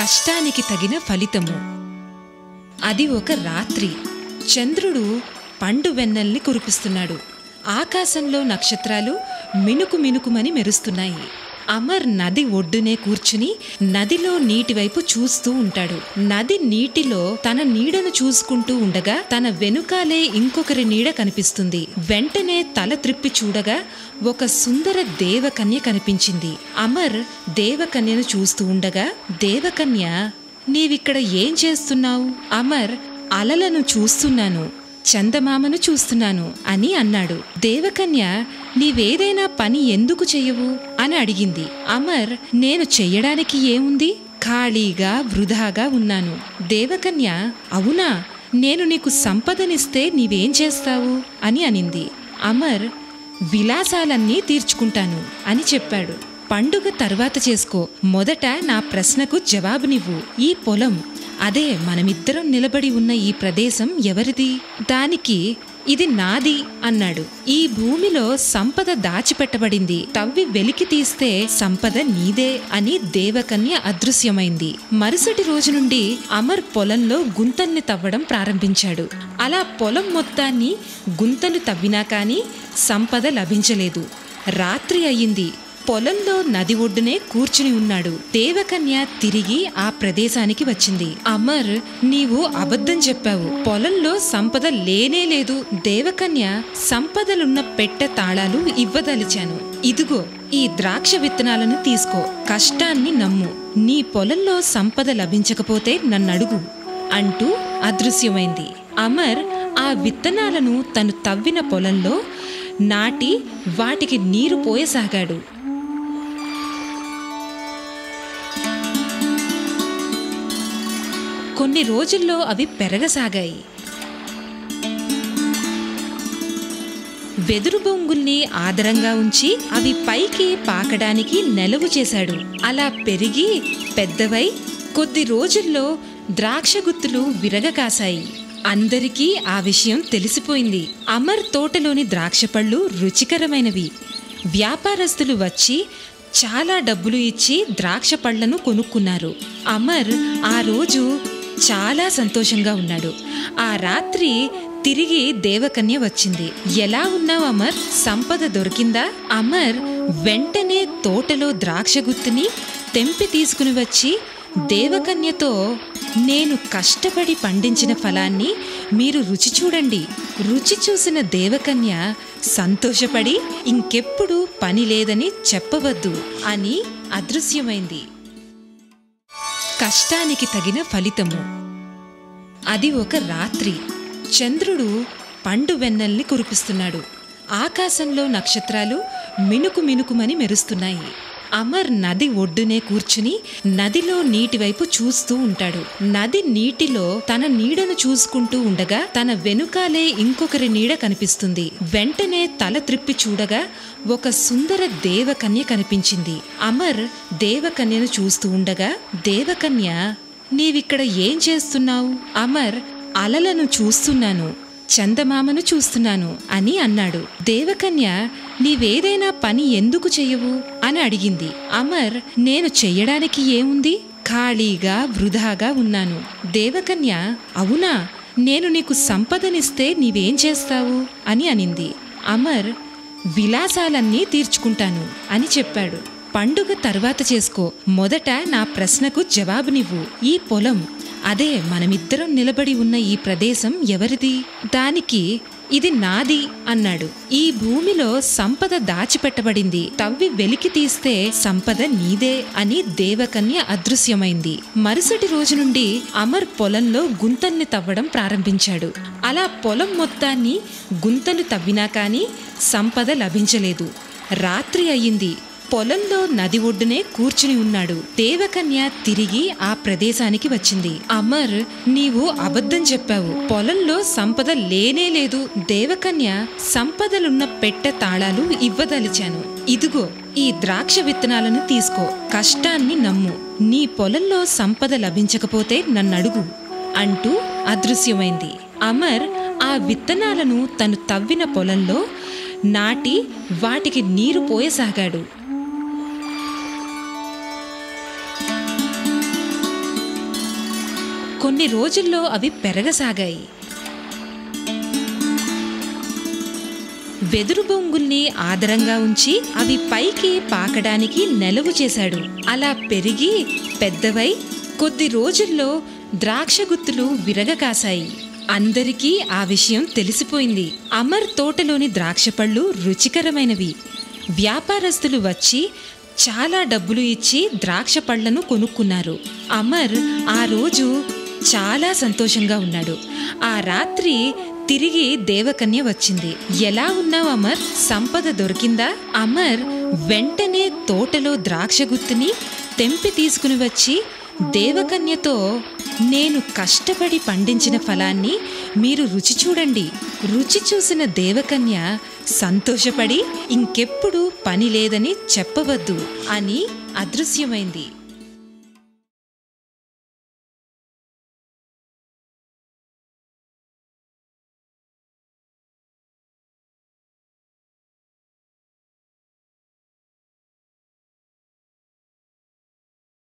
కష్టానికి తగిన ఫలితము అది ఒక రాత్రి చంద్రుడు పండు వెన్నెల్ని కురిపిస్తున్నాడు ఆకాశంలో నక్షత్రాలు మినుకు మినుకుమని మెరుస్తున్నాయి అమర్ నది ఒడ్డునే కూర్చుని నదిలో నీటి వైపు చూస్తూ ఉంటాడు నది నీటిలో తన నీడను చూసుకుంటూ ఉండగా తన వెనుకాలే ఇంకొకరి నీడ కనిపిస్తుంది వెంటనే తల త్రిప్పి చూడగా ఒక సుందర దేవకన్య కనిపించింది అమర్ దేవకన్యను చూస్తూ ఉండగా దేవకన్య నీవిక్కడ ఏం చేస్తున్నావు అమర్ అలలను చూస్తున్నాను చందమామను చూస్తున్నాను అని అన్నాడు దేవకన్య నీవేదైనా పని ఎందుకు చెయ్యవు అని అడిగింది అమర్ నేను చెయ్యడానికి ఏముంది ఖాళీగా వృధాగా ఉన్నాను దేవకన్య అవునా నేను నీకు సంపదనిస్తే నీవేం చేస్తావు అని అనింది అమర్ విలాసాలన్నీ తీర్చుకుంటాను అని చెప్పాడు పండుగ తర్వాత చేసుకో మొదట నా ప్రశ్నకు జవాబునివ్వు ఈ పొలం అదే మనమిద్దరం నిలబడి ఉన్న ఈ ప్రదేశం ఎవరిది దానికి ఇది నాది అన్నాడు ఈ భూమిలో సంపద దాచిపెట్టబడింది తవ్వి వెలికి తీస్తే సంపద నీదే అని దేవకన్య అదృశ్యమైంది మరుసటి రోజు నుండి అమర్ పొలంలో గుంతల్ని తవ్వడం ప్రారంభించాడు అలా పొలం మొత్తాన్ని గుంతలు తవ్వినా కానీ సంపద లభించలేదు రాత్రి అయ్యింది పొలంలో నది ఒడ్డునే కూర్చుని ఉన్నాడు దేవకన్య తిరిగి ఆ ప్రదేశానికి వచ్చింది అమర్ నీవు అబద్ధం చెప్పావు పొలంలో సంపద లేనే లేదు దేవకన్య సంపదలున్న పెట్టె తాళాలు ఇవ్వదలిచాను ఇదిగో ఈ ద్రాక్ష విత్తనాలను తీసుకో కష్టాన్ని నమ్ము నీ పొలంలో సంపద లభించకపోతే నన్నడుగు అంటూ అదృశ్యమైంది అమర్ ఆ విత్తనాలను తను తవ్విన పొలంలో నాటి వాటికి నీరు పోయసాగాడు కొన్ని రోజుల్లో అవి పెరగసాగాయి వెదురు బొంగుల్ని ఆదరంగా ఉంచి అవి పైకి పాకడానికి నెలవు చేశాడు అలా పెరిగి పెద్దవై కొద్ది రోజుల్లో ద్రాక్ష గుత్తులు విరగకాశాయి అందరికీ ఆ విషయం తెలిసిపోయింది అమర్ తోటలోని ద్రాక్ష పళ్ళు రుచికరమైనవి వ్యాపారస్తులు వచ్చి చాలా డబ్బులు ఇచ్చి ద్రాక్ష పళ్లను కొనుక్కున్నారు అమర్ ఆ రోజు చాలా సంతోషంగా ఉన్నాడు ఆ రాత్రి తిరిగి దేవకన్య వచ్చింది ఎలా ఉన్నావు అమర్ సంపద దొరికిందా అమర్ వెంటనే తోటలో ద్రాక్ష గుత్తుని తెంపి తీసుకుని వచ్చి దేవకన్యతో నేను కష్టపడి పండించిన ఫలాన్ని మీరు రుచి చూడండి రుచి చూసిన దేవకన్య సంతోషపడి ఇంకెప్పుడు పని లేదని చెప్పవద్దు అని అదృశ్యమైంది కష్టానికి తగిన ఫలితము అది ఒక రాత్రి చంద్రుడు పండు వెన్నెల్ని కురిపిస్తున్నాడు ఆకాశంలో నక్షత్రాలు మినుకు మినుకుమని మెరుస్తున్నాయి అమర్ నది ఒడ్డునే కూర్చుని నదిలో నీటి వైపు చూస్తూ ఉంటాడు నది నీటిలో తన నీడను చూసుకుంటూ ఉండగా తన వెనుకాలే ఇంకొకరి నీడ కనిపిస్తుంది వెంటనే తల త్రిప్పి చూడగా ఒక సుందర దేవకన్య కనిపించింది అమర్ దేవకన్యను చూస్తూ ఉండగా దేవకన్య నీవిక్కడ ఏం చేస్తున్నావు అమర్ అలలను చూస్తున్నాను చందమామను చూస్తున్నాను అని అన్నాడు దేవకన్య నీవేదైనా పని ఎందుకు చెయ్యవు అని అడిగింది అమర్ నేను చెయ్యడానికి ఏముంది ఖాళీగా వృధాగా ఉన్నాను దేవకన్య అవునా నేను నీకు సంపదనిస్తే నీవేం చేస్తావు అని అనింది అమర్ విలాసాలన్నీ తీర్చుకుంటాను అని చెప్పాడు పండుగ తర్వాత చేసుకో మొదట నా ప్రశ్నకు జవాబునివ్వు ఈ పొలం అదే మనమిద్దరం నిలబడి ఉన్న ఈ ప్రదేశం ఎవరిది దానికి ఇది నాది అన్నాడు ఈ భూమిలో సంపద దాచిపెట్టబడింది తవ్వి వెలికి తీస్తే సంపద నీదే అని దేవకన్య అదృశ్యమైంది మరుసటి రోజు నుండి అమర్ పొలంలో గుంతల్ని తవ్వడం ప్రారంభించాడు అలా పొలం మొత్తాన్ని గుంతలు తవ్వినా కానీ సంపద లభించలేదు రాత్రి అయ్యింది పొలంలో నది ఒడ్డునే కూర్చుని ఉన్నాడు దేవకన్య తిరిగి ఆ ప్రదేశానికి వచ్చింది అమర్ నీవు అబద్ధం చెప్పావు పొలంలో సంపద లేనే లేదు దేవకన్య సంపదలున్న పెట్టె తాళాలు ఇవ్వదలిచాను ఇదిగో ఈ ద్రాక్ష విత్తనాలను తీసుకో కష్టాన్ని నమ్ము నీ పొలంలో సంపద లభించకపోతే నన్నడుగు అంటూ అదృశ్యమైంది అమర్ ఆ విత్తనాలను తను తవ్విన పొలంలో నాటి వాటికి నీరు పోయసాగాడు కొన్ని రోజుల్లో అవి పెరగసాగాయి వెదురు బొంగుల్ని ఆదరంగా ఉంచి అవి పైకి పాకడానికి నెలవు చేశాడు అలా పెరిగి పెద్దవై కొద్ది రోజుల్లో ద్రాక్ష గుత్తులు విరగ కాశాయి అందరికీ ఆ విషయం తెలిసిపోయింది అమర్ తోటలోని ద్రాక్ష పళ్ళు రుచికరమైనవి వ్యాపారస్తులు వచ్చి చాలా డబ్బులు ఇచ్చి ద్రాక్ష పళ్లను కొనుక్కున్నారు అమర్ ఆ రోజు చాలా సంతోషంగా ఉన్నాడు ఆ రాత్రి తిరిగి దేవకన్య వచ్చింది ఎలా ఉన్నావు అమర్ సంపద దొరికిందా అమర్ వెంటనే తోటలో ద్రాక్ష గుత్తుని తెంపి తీసుకుని వచ్చి దేవకన్యతో నేను కష్టపడి పండించిన ఫలాన్ని మీరు రుచి చూడండి రుచి చూసిన దేవకన్య సంతోషపడి ఇంకెప్పుడు పని లేదని చెప్పవద్దు అని అదృశ్యమైంది